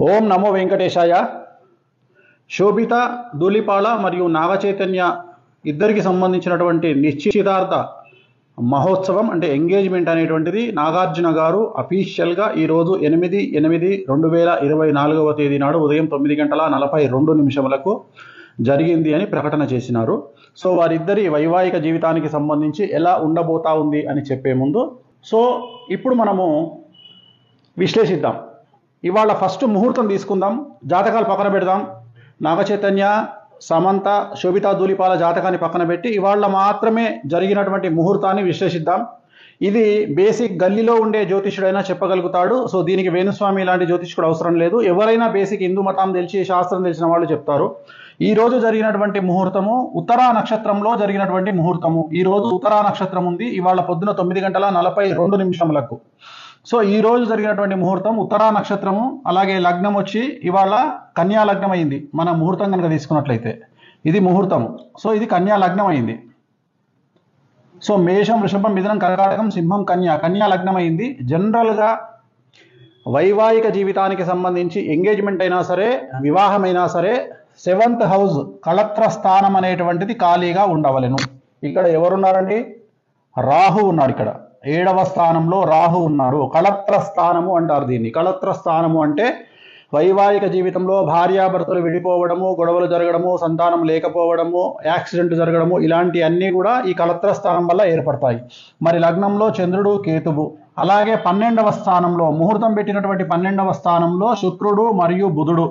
ఓం నమో వెంకటేశాయ శోభిత ధూళిపాళ మరియు నాగచైతన్య ఇద్దరికి సంబంధించినటువంటి నిశ్చితార్థ మహోత్సవం అంటే ఎంగేజ్మెంట్ అనేటువంటిది నాగార్జున గారు అఫీషియల్గా ఈరోజు ఎనిమిది ఎనిమిది రెండు వేల ఇరవై నాలుగవ తేదీ నాడు ఉదయం తొమ్మిది గంటల నలభై రెండు నిమిషములకు జరిగింది అని ప్రకటన చేసినారు సో వారిద్దరి వైవాహిక జీవితానికి సంబంధించి ఎలా ఉండబోతా ఉంది అని చెప్పే ముందు సో ఇప్పుడు మనము విశ్లేషిద్దాం ఇవాళ ఫస్ట్ ముహూర్తం తీసుకుందాం జాతకాలు పక్కన పెడదాం నాగచైతన్య సమంత శోభితా ధూళిపాల జాతకాన్ని పక్కన పెట్టి ఇవాళ మాత్రమే జరిగినటువంటి ముహూర్తాన్ని విశ్లేషిద్దాం ఇది బేసిక్ గల్లీలో ఉండే జ్యోతిష్యుడైనా చెప్పగలుగుతాడు సో దీనికి వేణుస్వామి లాంటి జ్యోతిష్కుడు అవసరం లేదు ఎవరైనా బేసిక్ హిందూ మతం తెలిసి శాస్త్రం తెలిసిన వాళ్ళు చెప్తారు ఈ రోజు జరిగినటువంటి ముహూర్తము ఉత్తరా నక్షత్రంలో జరిగినటువంటి ముహూర్తము ఈ రోజు ఉత్తరా నక్షత్రం ఉంది ఇవాళ పొద్దున తొమ్మిది గంటల నలభై రెండు నిమిషములకు సో ఈ రోజు జరిగినటువంటి ముహూర్తం ఉత్తరా నక్షత్రము అలాగే లగ్నం వచ్చి ఇవాళ కన్యా లగ్నం అయింది మన ముహూర్తం కనుక తీసుకున్నట్లయితే ఇది ముహూర్తం సో ఇది కన్యా లగ్నం అయింది సో మేషం వృషభం మిథునం కర్కాటకం సింహం కన్యా కన్యా లగ్నం అయింది జనరల్గా వైవాహిక జీవితానికి సంబంధించి ఎంగేజ్మెంట్ అయినా సరే వివాహమైనా సరే సెవెంత్ హౌస్ కళత్ర స్థానం అనేటువంటిది ఖాళీగా ఉండవలెను ఇక్కడ ఎవరున్నారండి రాహు ఉన్నాడు ఇక్కడ ఏడవ స్థానంలో రాహు ఉన్నారు కళత్ర స్థానము అంటారు దీన్ని కళత్ర స్థానము అంటే వైవాహిక జీవితంలో భార్యాభర్తలు విడిపోవడము గొడవలు జరగడము సంతానం లేకపోవడము యాక్సిడెంట్ జరగడము ఇలాంటి అన్నీ కూడా ఈ కళత్ర స్థానం వల్ల ఏర్పడతాయి మరి లగ్నంలో చంద్రుడు కేతువు అలాగే పన్నెండవ స్థానంలో ముహూర్తం పెట్టినటువంటి పన్నెండవ స్థానంలో శుక్రుడు మరియు బుధుడు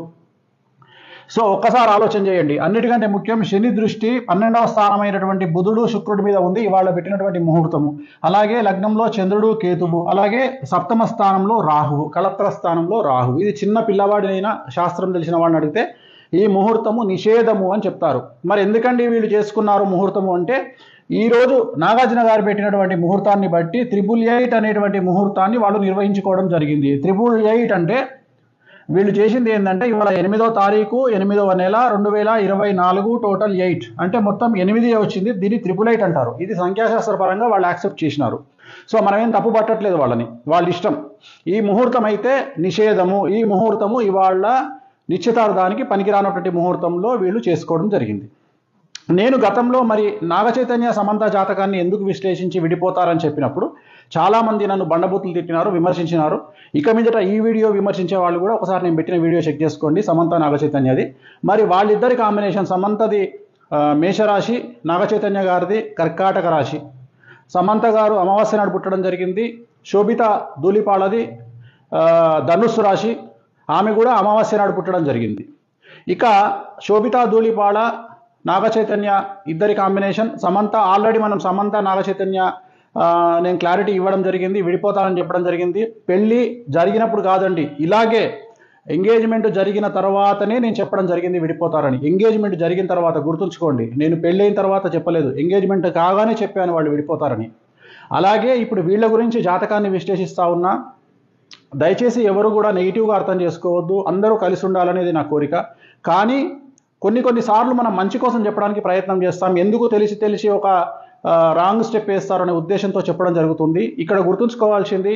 సో ఒక్కసారి ఆలోచన చేయండి అన్నిటికంటే ముఖ్యం శని దృష్టి పన్నెండవ స్థానమైనటువంటి బుధుడు శుక్రుడి మీద ఉంది ఇవాళ పెట్టినటువంటి ముహూర్తము అలాగే లగ్నంలో చంద్రుడు కేతువు అలాగే సప్తమ స్థానంలో రాహువు కళత్ర స్థానంలో రాహువు ఇది చిన్న పిల్లవాడినైనా శాస్త్రం తెలిసిన వాడిని అడిగితే ఈ ముహూర్తము నిషేధము అని చెప్తారు మరి ఎందుకండి వీళ్ళు చేసుకున్నారు ముహూర్తము అంటే ఈ రోజు నాగార్జున గారు పెట్టినటువంటి ముహూర్తాన్ని బట్టి త్రిబుల్ ఎయిట్ అనేటువంటి ముహూర్తాన్ని వాళ్ళు నిర్వహించుకోవడం జరిగింది త్రిబుల్ ఎయిట్ అంటే వీళ్ళు చేసింది ఏంటంటే ఇవాళ ఎనిమిదో తారీఖు ఎనిమిదవ నెల రెండు వేల ఇరవై నాలుగు టోటల్ ఎయిట్ అంటే మొత్తం ఎనిమిది వచ్చింది దీన్ని త్రిపుల్ ఎయిట్ అంటారు ఇది సంఖ్యాశాస్త్ర పరంగా వాళ్ళు యాక్సెప్ట్ చేసినారు సో మనం ఏం తప్పు పట్టట్లేదు వాళ్ళని వాళ్ళ ఇష్టం ఈ ముహూర్తం అయితే నిషేధము ఈ ముహూర్తము ఇవాళ నిశ్చితార్థానికి పనికిరానటువంటి ముహూర్తంలో వీళ్ళు చేసుకోవడం జరిగింది నేను గతంలో మరి నాగచైతన్య సమంత జాతకాన్ని ఎందుకు విశ్లేషించి విడిపోతారని చెప్పినప్పుడు చాలామంది నన్ను బండబూతులు తిట్టినారు విమర్శించినారు ఇక మీదట ఈ వీడియో విమర్శించే వాళ్ళు కూడా ఒకసారి నేను పెట్టిన వీడియో చెక్ చేసుకోండి సమంత నాగచైతన్యది మరి వాళ్ళిద్దరి కాంబినేషన్ సమంతది ఆ, మేషరాశి నాగచైతన్య గారిది కర్కాటక రాశి సమంత గారు అమావాస్య నాడు పుట్టడం జరిగింది శోభిత ధూళిపాళది ఆ, ధనుస్సు రాశి ఆమె కూడా అమావాస్య నాడు పుట్టడం జరిగింది ఇక శోభిత ధూళిపాళ నాగచైతన్య ఇద్దరి కాంబినేషన్ సమంత ఆల్రెడీ మనం సమంత నాగచైతన్య ఆ, నేను క్లారిటీ ఇవ్వడం జరిగింది విడిపోతానని చెప్పడం జరిగింది పెళ్ళి జరిగినప్పుడు కాదండి ఇలాగే ఎంగేజ్మెంట్ జరిగిన తర్వాతనే నేను చెప్పడం జరిగింది విడిపోతారని ఎంగేజ్మెంట్ జరిగిన తర్వాత గుర్తుంచుకోండి నేను పెళ్ళైన తర్వాత చెప్పలేదు ఎంగేజ్మెంట్ కాగానే చెప్పాను వాళ్ళు విడిపోతారని అలాగే ఇప్పుడు వీళ్ళ గురించి జాతకాన్ని విశ్లేషిస్తా ఉన్నా దయచేసి ఎవరు కూడా నెగిటివ్గా అర్థం చేసుకోవద్దు అందరూ కలిసి ఉండాలనేది నా కోరిక కానీ కొన్ని కొన్ని సార్లు మనం మంచి కోసం చెప్పడానికి ప్రయత్నం చేస్తాం ఎందుకు తెలిసి తెలిసి ఒక రాంగ్ స్టెప్ వేస్తారనే ఉద్దేశంతో చెప్పడం జరుగుతుంది ఇక్కడ గుర్తుంచుకోవాల్సింది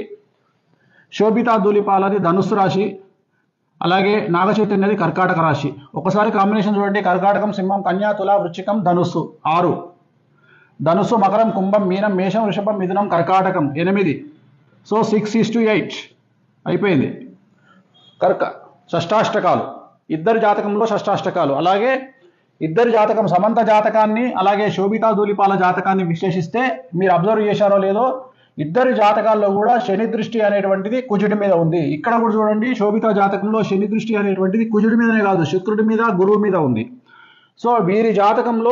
శోభితా ధూళిపాలది ధనుస్సు రాశి అలాగే నాగచైతన్యది కర్కాటక రాశి ఒకసారి కాంబినేషన్ చూడండి కర్కాటకం సింహం కన్యా తుల వృచ్చికం ధనుస్సు ఆరు ధనుస్సు మకరం కుంభం మీనం మేషం వృషభం మిథునం కర్కాటకం ఎనిమిది so six is to eight అయిపోయింది కర్క షష్టాష్టకాలు ఇద్దరి జాతకంలో షష్టాష్టకాలు అలాగే ఇద్దరి జాతకం సమంత జాతకాన్ని అలాగే శోభితా ధూళిపాల జాతకాన్ని విశ్లేషిస్తే మీరు అబ్జర్వ్ చేశారో లేదో ఇద్దరి జాతకాల్లో కూడా శని దృష్టి అనేటువంటిది కుజుడి మీద ఉంది ఇక్కడ కూడా చూడండి శోభిత జాతకంలో శని దృష్టి అనేటువంటిది కుజుడి మీదనే కాదు శుక్రుడి మీద గురువు మీద ఉంది సో వీరి జాతకంలో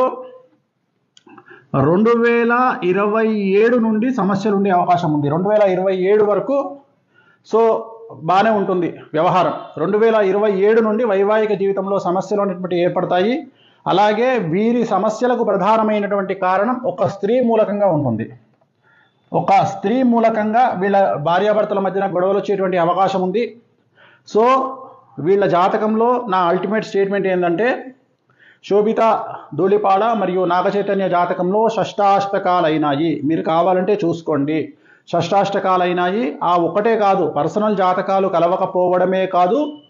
రెండు వేల ఇరవై ఏడు నుండి సమస్యలు ఉండే అవకాశం ఉంది రెండు వేల ఇరవై ఏడు వరకు సో బాగానే ఉంటుంది వ్యవహారం రెండు వేల ఇరవై ఏడు నుండి వైవాహిక జీవితంలో సమస్యలు అనేటువంటి ఏర్పడతాయి అలాగే వీరి సమస్యలకు ప్రధానమైనటువంటి కారణం ఒక స్త్రీ మూలకంగా ఉంటుంది ఒక స్త్రీ మూలకంగా వీళ్ళ భార్యాభర్తల మధ్యన గొడవలు వచ్చేటువంటి అవకాశం ఉంది సో వీళ్ళ జాతకంలో నా అల్టిమేట్ స్టేట్మెంట్ ఏంటంటే శోభిత ధూళిపాడ మరియు నాగచైతన్య జాతకంలో షష్టాష్టకాలైనాయి మీరు కావాలంటే చూసుకోండి షష్టాష్టకాలైనాయి ఆ ఒకటే కాదు పర్సనల్ జాతకాలు కలవకపోవడమే కాదు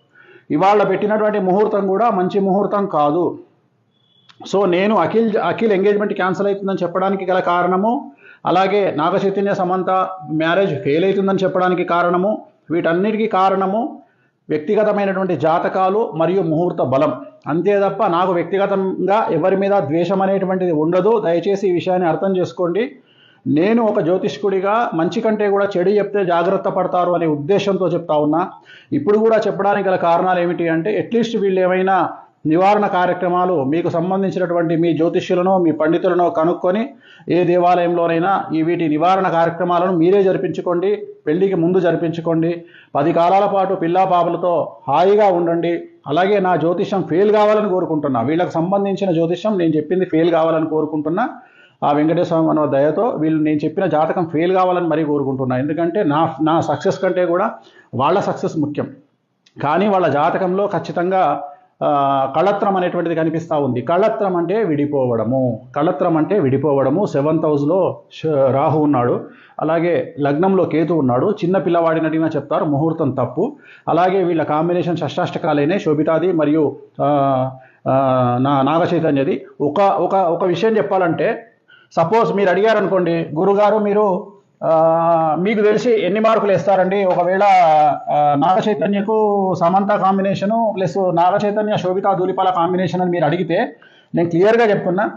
ఇవాళ పెట్టినటువంటి ముహూర్తం కూడా మంచి ముహూర్తం కాదు సో నేను అఖిల్ అఖిల్ ఎంగేజ్మెంట్ క్యాన్సిల్ అవుతుందని చెప్పడానికి గల కారణము అలాగే నాగ చైతన్య సమంత మ్యారేజ్ ఫెయిల్ అవుతుందని చెప్పడానికి కారణము వీటన్నిటికీ కారణము వ్యక్తిగతమైనటువంటి జాతకాలు మరియు ముహూర్త బలం అంతే తప్ప నాకు వ్యక్తిగతంగా ఎవరి మీద ద్వేషం అనేటువంటిది ఉండదు దయచేసి ఈ విషయాన్ని అర్థం చేసుకోండి నేను ఒక జ్యోతిష్కుడిగా మంచి కంటే కూడా చెడు చెప్తే జాగ్రత్త పడతారు అనే ఉద్దేశంతో చెప్తా ఉన్నా ఇప్పుడు కూడా చెప్పడానికి గల కారణాలు ఏమిటి అంటే అట్లీస్ట్ వీళ్ళు ఏమైనా నివారణ కార్యక్రమాలు మీకు సంబంధించినటువంటి మీ జ్యోతిష్యులను మీ పండితులను కనుక్కొని ఏ దేవాలయంలోనైనా ఈ వీటి నివారణ కార్యక్రమాలను మీరే జరిపించుకోండి పెళ్లికి ముందు జరిపించుకోండి పది కాలాల పాటు పిల్లా పాపలతో హాయిగా ఉండండి అలాగే నా జ్యోతిష్యం ఫెయిల్ కావాలని కోరుకుంటున్నా వీళ్ళకి సంబంధించిన జ్యోతిష్యం నేను చెప్పింది ఫెయిల్ కావాలని కోరుకుంటున్నా ఆ వెంకటేశ్వర స్వామి అన్న దయతో వీళ్ళు నేను చెప్పిన జాతకం ఫెయిల్ కావాలని మరీ కోరుకుంటున్నా ఎందుకంటే నా నా సక్సెస్ కంటే కూడా వాళ్ళ సక్సెస్ ముఖ్యం కానీ వాళ్ళ జాతకంలో ఖచ్చితంగా ఆ, కళత్రం అనేటువంటిది కనిపిస్తూ ఉంది కళత్రం అంటే విడిపోవడము కళత్రం అంటే విడిపోవడము సెవెంత్ హౌస్లో శ- రాహు ఉన్నాడు అలాగే లగ్నంలో కేతు ఉన్నాడు చిన్న పిల్లవాడినట్టుగా చెప్తారు ముహూర్తం తప్పు అలాగే వీళ్ళ కాంబినేషన్ షష్టాష్టకాలైన శోభితాది మరియు ఆ, ఆ, నా నాగ చైతన్యది ఒక ఒక ఒక విషయం చెప్పాలంటే సపోజ్ మీరు అడిగారు అనుకోండి గురుగారు మీరు ఆ, మీకు తెలిసి ఎన్ని మార్కులు ఇస్తారండి ఒకవేళ ఆ, నాగ చైతన్యకు Samantha combination plus Naga Chaitanya Sobhita Dhulipala combination అని మీరు అడిగితే నేను క్లియర్గా చెప్తున్నా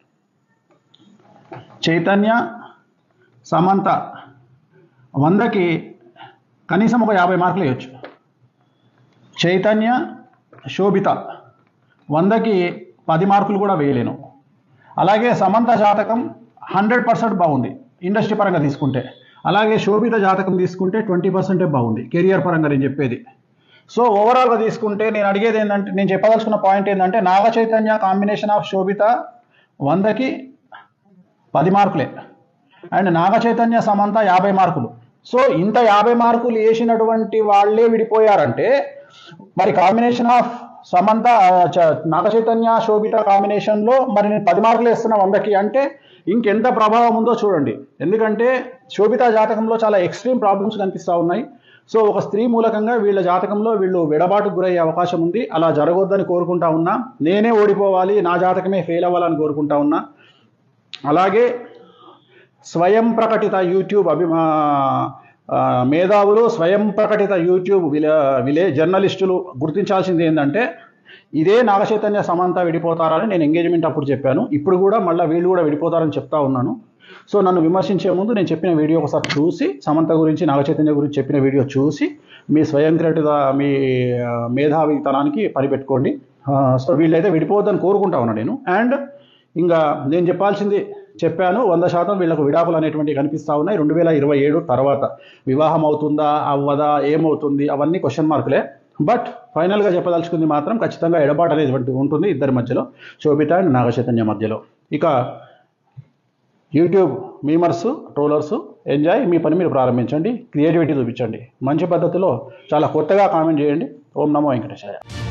చైతన్య సమంత వందకి కనీసం ఒక యాభై మార్కులు వేయచ్చు చైతన్య శోభిత వందకి పది మార్కులు కూడా వేయలేను అలాగే సమంత జాతకం హండ్రెడ్ పర్సెంట్ బాగుంది ఇండస్ట్రీ పరంగా తీసుకుంటే అలాగే శోభిత జాతకం తీసుకుంటే ట్వంటీ పర్సెంటే బాగుంది కెరియర్ పరంగా నేను చెప్పేది సో ఓవరాల్గా తీసుకుంటే నేను అడిగేది ఏంటంటే నేను చెప్పదలుచుకున్న పాయింట్ ఏంటంటే నాగ చైతన్య కాంబినేషన్ ఆఫ్ శోభిత వందకి పది మార్కులే అండ్ నాగ చైతన్య సమంత యాభై మార్కులు సో ఇంత యాభై మార్కులు వేసినటువంటి వాళ్ళే విడిపోయారంటే మరి కాంబినేషన్ ఆఫ్ సమంత ఆ, చ- నాగ చైతన్య శోభిత కాంబినేషన్లో మరి నేను పది మార్కులు వేస్తున్నా వందకి అంటే ఇంకెంత ప్రభావం ఉందో చూడండి ఎందుకంటే శోభిత జాతకంలో చాలా ఎక్స్ట్రీమ్ ప్రాబ్లమ్స్ కనిపిస్తూ ఉన్నాయి సో ఒక స్త్రీ మూలకంగా వీళ్ళ జాతకంలో వీళ్ళు విడబాటుకు గురయ్యే అవకాశం ఉంది అలా జరగొద్దని కోరుకుంటా ఉన్నా నేనే ఓడిపోవాలి నా జాతకమే ఫెయిల్ అవ్వాలని కోరుకుంటా ఉన్నా అలాగే స్వయం ప్రకటిత యూట్యూబ్ అభిమా ఆ, మేధావులు స్వయం ప్రకటిత యూట్యూబ్ విలే విలే జర్నలిస్టులు గుర్తించాల్సింది ఏంటంటే ఇదే నాగచైతన్య సమంత విడిపోతారని నేను ఎంగేజ్మెంట్ అప్పుడు చెప్పాను ఇప్పుడు కూడా మళ్ళీ వీళ్ళు కూడా విడిపోతారని చెప్తా ఉన్నాను సో నన్ను విమర్శించే ముందు నేను చెప్పిన వీడియో ఒకసారి చూసి సమంత గురించి నాగచైతన్య గురించి చెప్పిన వీడియో చూసి మీ స్వయం క్రియేటివ్ మీ ఆ, మేధావితనానికి పనిపెట్టుకోండి ఆ, సో వీళ్ళైతే విడిపోవద్దని కోరుకుంటా ఉన్నాను నేను అండ్ ఇంకా నేను చెప్పాల్సింది చెప్పాను వంద శాతం వీళ్ళకు విడాకులు అనేటువంటివి కనిపిస్తూ ఉన్నాయి రెండు వేల ఇరవై ఏడు తర్వాత వివాహం అవుతుందా అవ్వదా ఏమవుతుంది అవన్నీ క్వశ్చన్ మార్కులే బట్ ఫైనల్గా చెప్పదలుచుకుంది మాత్రం ఖచ్చితంగా ఎడబాటు అనేటువంటి ఉంటుంది ఇద్దరి మధ్యలో శోభిత అండ్ నాగచైతన్య మధ్యలో ఇక యూట్యూబ్ మీమర్స్ ట్రోలర్స్ ఎంజాయ్ మీ పని మీరు ప్రారంభించండి క్రియేటివిటీ చూపించండి మంచి పద్ధతిలో చాలా కొత్తగా కామెంట్ చేయండి ఓం నమో వెంకటేశాయ